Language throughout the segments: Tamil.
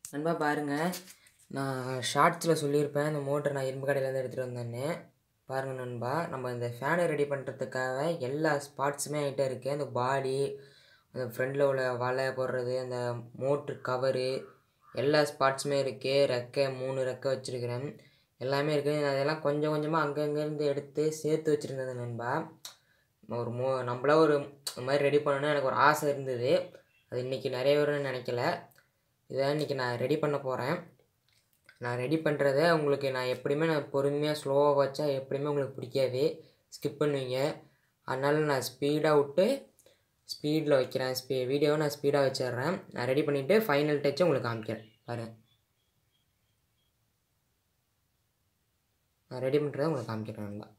நண்பா பாருங்கள் நான் ஷார்ட்ஸில் சொல்லியிருப்பேன் இந்த மோட்டர் நான் இரும்பு கடையிலேருந்து எடுத்துகிட்டு வந்தேன்னு பாருங்கள் நண்பா நம்ம இந்த ஃபேனை ரெடி பண்ணுறதுக்காக எல்லா ஸ்பாட்ஸுமே என்கிட்ட இருக்குது அந்த பாடி அந்த ஃப்ரண்டில் உள்ள வலை போடுறது அந்த மோட்ரு கவரு எல்லா ஸ்பாட்ஸுமே இருக்குது ரெக்கை மூணு ரெக்கை வச்சுருக்கிறேன் எல்லாமே இருக்குது நான் அதெல்லாம் கொஞ்சம் கொஞ்சமாக அங்கங்கேருந்து எடுத்து சேர்த்து வச்சுருந்தேன் நண்பா ஒரு மோ நம்மளா ஒரு இந்த மாதிரி ரெடி பண்ணணும்னு எனக்கு ஒரு ஆசை இருந்தது அது இன்றைக்கி நிறைய வரும்னு நினைக்கல இதை இன்றைக்கி நான் ரெடி பண்ண போகிறேன் நான் ரெடி பண்ணுறத உங்களுக்கு நான் எப்படியுமே நான் பொறுமையாக ஸ்லோவாக வச்சா எப்படியுமே உங்களுக்கு பிடிக்காது ஸ்கிப் பண்ணுவீங்க அதனால நான் ஸ்பீடாக விட்டு ஸ்பீடில் வைக்கிறேன் ஸ்பீ வீடியோவை நான் ஸ்பீடாக வச்சிடுறேன் நான் ரெடி பண்ணிவிட்டு ஃபைனல் டச்சை உங்களுக்கு காமிக்கிறேன் பாருங்கள் நான் ரெடி பண்ணுறதை உங்களுக்கு காமிக்கிறேன் நண்பா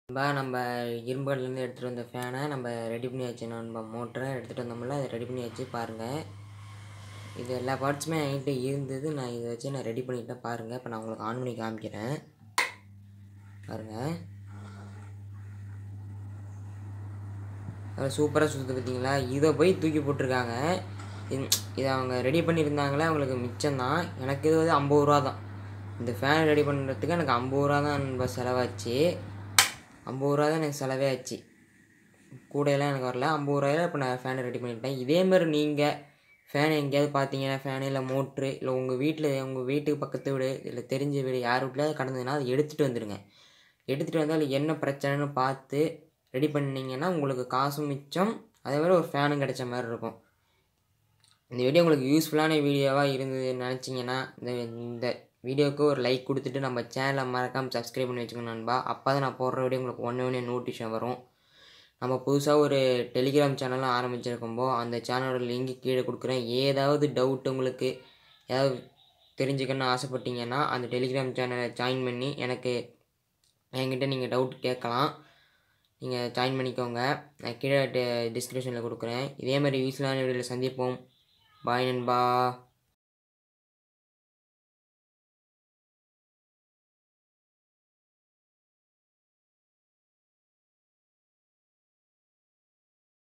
நண்பா நம்ம இரும்புலேருந்து எடுத்துகிட்டு வந்த ஃபேனை நம்ம ரெடி பண்ணியாச்சு நண்பா மோட்டரை எடுத்துகிட்டு வந்தோம்ல அதை ரெடி பண்ணியாச்சு பாருங்கள் இது எல்லா பார்ட்ஸுமே என்கிட்ட இருந்தது நான் இதை வச்சு நான் ரெடி பண்ணிட்டேன் பாருங்கள் இப்போ நான் உங்களுக்கு ஆன் பண்ணி காமிக்கிறேன் பாருங்கள் அது சூப்பராக சுற்றுது பார்த்தீங்களா இதை போய் தூக்கி போட்டிருக்காங்க இது இதை அவங்க ரெடி பண்ணியிருந்தாங்களே அவங்களுக்கு மிச்சம்தான் எனக்கு இது வந்து ஐம்பது ரூபா தான் இந்த ஃபேன் ரெடி பண்ணுறதுக்கு எனக்கு ஐம்பது ரூபா தான் நண்பா செலவாச்சு ஐம்பது ரூபா தான் எனக்கு செலவே ஆச்சு கூடையெல்லாம் எனக்கு வரல ஐம்பது ரூபாயில இப்போ நான் ஃபேனை ரெடி பண்ணிட்டேன் இதேமாதிரி நீங்கள் ஃபேன் எங்கேயாவது பார்த்தீங்கன்னா ஃபேனு இல்லை மோட்ரு இல்லை உங்கள் வீட்டில் உங்கள் வீட்டுக்கு பக்கத்து வீடு இல்லை தெரிஞ்ச வீடு யார் வீட்லையாவது கடந்ததுன்னா அதை எடுத்துகிட்டு வந்துடுங்க எடுத்துகிட்டு வந்தால் அதில் என்ன பிரச்சனைன்னு பார்த்து ரெடி பண்ணிங்கன்னா உங்களுக்கு காசும் மிச்சம் அதே மாதிரி ஒரு ஃபேனும் கிடைச்ச மாதிரி இருக்கும் இந்த வீடியோ உங்களுக்கு யூஸ்ஃபுல்லான வீடியோவாக இருந்தது நினச்சிங்கன்னா இந்த இந்த வீடியோவுக்கு ஒரு லைக் கொடுத்துட்டு நம்ம சேனலை மறக்காமல் சப்ஸ்கிரைப் பண்ணி வச்சுக்கோங்க நண்பா அப்போ தான் நான் போடுற வீடியோ உங்களுக்கு ஒன்று ஒன்று நோட்டிஃபிகேஷன் வரும் நம்ம புதுசாக ஒரு டெலிகிராம் சேனலும் ஆரம்பிச்சிருக்கோம்போ அந்த சேனலோட லிங்க் கீழே கொடுக்குறேன் ஏதாவது டவுட் உங்களுக்கு ஏதாவது தெரிஞ்சுக்கணும்னு ஆசைப்பட்டீங்கன்னா அந்த டெலிகிராம் சேனலை ஜாயின் பண்ணி எனக்கு என்கிட்ட நீங்கள் டவுட் கேட்கலாம் நீங்கள் ஜாயின் பண்ணிக்கோங்க நான் கீழே டிஸ்கிரிப்ஷனில் கொடுக்குறேன் இதே மாதிரி யூஸ்ஃபுல்லான வீடியோவில் சந்திப்போம் பாய் நண்பா